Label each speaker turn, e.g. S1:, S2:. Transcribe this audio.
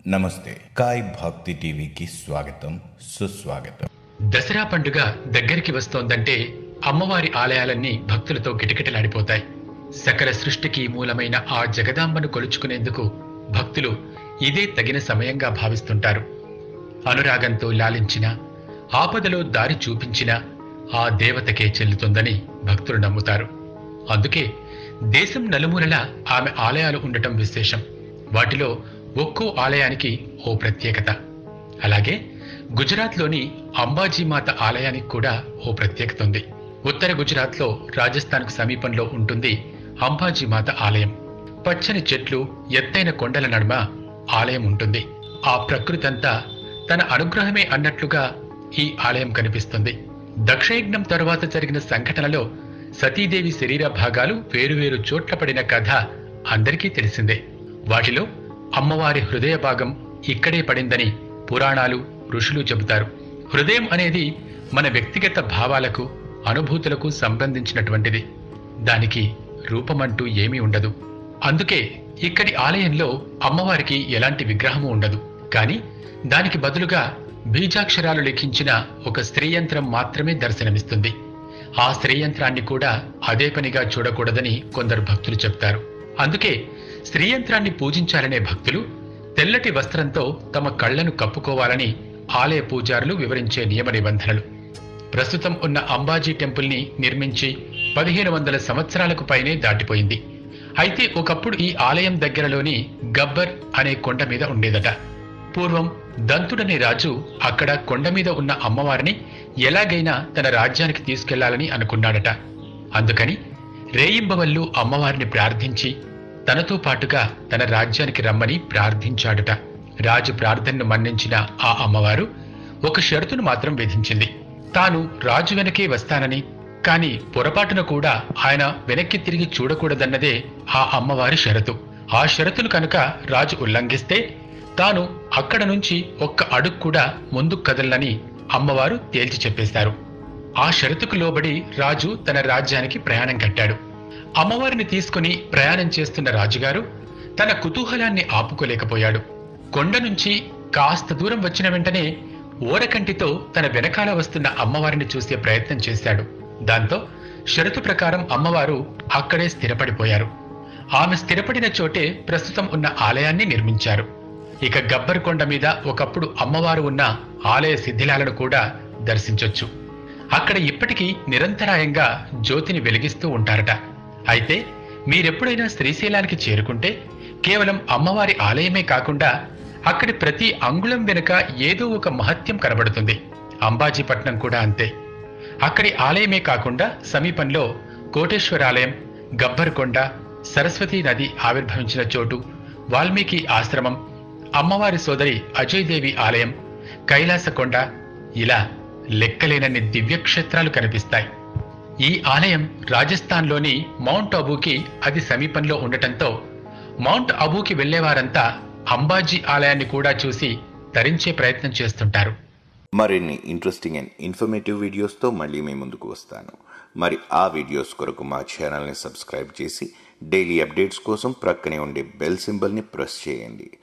S1: నమస్తే కాయ్ భక్తి టీవీకి స్వాగతం సుస్వాగతం
S2: దసరా పండుగ దగ్గరికి వస్తోందంటే అమ్మవారి ఆలయాలన్నీ భక్తులతో కిటకిటలాడిపోతాయి సకల సృష్టికి మూలమైన ఆ జగదాంబను కొలుచుకునేందుకు భక్తులు ఇదే తగిన సమయంగా భావిస్తుంటారు అనురాగంతో లాలించిన ఆపదలో దారి చూపించిన ఆ దేవతకే చెల్లుతుందని భక్తులు నమ్ముతారు అందుకే దేశం నలుమూలలా ఆమె ఆలయాలు ఉండటం విశేషం వాటిలో ఒక్కో ఆలయానికి ఓ ప్రత్యేకత అలాగే గుజరాత్లోని అంబాజీమాత ఆలయానికి కూడా ఓ ప్రత్యేకత ఉంది ఉత్తర గుజరాత్లో రాజస్థాన్కు సమీపంలో ఉంటుంది అంబాజీమాత ఆలయం పచ్చని చెట్లు ఎత్తైన కొండల నడుమ ఆలయం ఉంటుంది ఆ ప్రకృతి అంతా తన అనుగ్రహమే అన్నట్లుగా ఈ ఆలయం కనిపిస్తుంది దక్షయజ్ఞం తరువాత జరిగిన సంఘటనలో సతీదేవి శరీర భాగాలు వేరువేరు చోట్ల పడిన కథ అందరికీ తెలిసిందే వాటిలో అమ్మవారి హృదయ భాగం ఇక్కడే పడిందని పురాణాలు ఋషులు చెబుతారు హృదయం అనేది మన వ్యక్తిగత భావాలకు అనుభూతులకు సంబంధించినటువంటిది దానికి రూపమంటూ ఏమీ ఉండదు అందుకే ఇక్కడి ఆలయంలో అమ్మవారికి ఎలాంటి విగ్రహము ఉండదు కానీ దానికి బదులుగా బీజాక్షరాలు లిఖించిన ఒక స్త్రీయంత్రం మాత్రమే దర్శనమిస్తుంది ఆ స్త్రీయంత్రాన్ని కూడా అదే పనిగా చూడకూడదని కొందరు భక్తులు చెప్తారు అందుకే స్త్రీయంత్రాన్ని పూజించాలనే భక్తులు తెల్లటి వస్త్రంతో తమ కళ్లను కప్పుకోవాలని ఆలయ పూజారులు వివరించే నియమ నిబంధనలు ప్రస్తుతం ఉన్న అంబాజీ టెంపుల్ని నిర్మించి పదిహేను వందల సంవత్సరాలకు పైనే దాటిపోయింది అయితే ఒకప్పుడు ఈ ఆలయం దగ్గరలోని గబ్బర్ అనే కొండ మీద ఉండేదట పూర్వం దంతుడనే రాజు అక్కడ కొండ మీద ఉన్న అమ్మవారిని ఎలాగైనా తన రాజ్యానికి తీసుకెళ్లాలని అనుకున్నాడట అందుకని రేయింబవల్లు అమ్మవారిని ప్రార్థించి తనతో పాటుగా తన రాజ్యానికి రమ్మని ప్రార్థించాడట రాజు ప్రార్థనను మన్నించిన ఆ అమ్మవారు ఒక షరతును మాత్రం విధించింది తాను రాజు వెనకే వస్తానని కాని పొరపాటున కూడా ఆయన వెనక్కి తిరిగి చూడకూడదన్నదే ఆ అమ్మవారి షరతు ఆ షరతును కనుక రాజు ఉల్లంఘిస్తే తాను అక్కడ నుంచి ఒక్క అడుగు కూడా ముందుకు కదలని అమ్మవారు తేల్చి చెప్పేశారు ఆ షరతుకు లోబడి రాజు తన రాజ్యానికి ప్రయాణం కట్టాడు అమ్మవారిని తీసుకుని ప్రయాణం చేస్తున్న రాజుగారు తన కుతూహలాన్ని ఆపుకోలేకపోయాడు కొండ నుంచి కాస్త దూరం వచ్చిన వెంటనే ఓరకంటితో తన వెనకాల వస్తున్న అమ్మవారిని చూసే ప్రయత్నం చేశాడు దాంతో షరతు ప్రకారం అమ్మవారు అక్కడే స్థిరపడిపోయారు ఆమె స్థిరపడిన చోటే ప్రస్తుతం ఉన్న ఆలయాన్ని నిర్మించారు ఇక గబ్బర్ కొండ మీద ఒకప్పుడు అమ్మవారు ఉన్న ఆలయ శిథిలాలను కూడా దర్శించొచ్చు అక్కడ ఇప్పటికీ నిరంతరాయంగా జ్యోతిని వెలిగిస్తూ ఉంటారట అయితే మీరెప్పుడైనా శ్రీశైలానికి చేరుకుంటే కేవలం అమ్మవారి ఆలయమే కాకుండా అక్కడి ప్రతి అంగుళం వెనుక ఏదో ఒక మహత్యం కనబడుతుంది అంబాజీపట్నం కూడా అంతే అక్కడి ఆలయమే కాకుండా సమీపంలో కోటేశ్వరాలయం గబ్బర్కొండ సరస్వతీ నది ఆవిర్భవించిన చోటు వాల్మీకి ఆశ్రమం అమ్మవారి సోదరి అజయదేవి ఆలయం కైలాసకొండ ఇలా లెక్కలేనన్ని దివ్యక్షేత్రాలు కనిపిస్తాయి ఈ ఆలయం రాజస్థాన్లోని మౌంట్ అబూకి అతి సమీపంలో ఉండటంతో మౌంట్ అబూకి వెళ్లేవారంతా అంబాజీ ఆలయాన్ని కూడా చూసి తరించే ప్రయత్నం చేస్తుంటారు
S1: మరిన్ని ఇంట్రెస్టింగ్ అండ్ ఇన్ఫర్మేటివ్ వీడియోస్తో మళ్ళీ మీ ముందుకు వస్తాను మరి ఆ వీడియోస్ కొరకు మా ఛానల్ని సబ్స్క్రైబ్ చేసి డైలీ అప్డేట్స్ కోసం ప్రక్కనే ఉండే బెల్ సింబల్ని ప్రెస్ చేయండి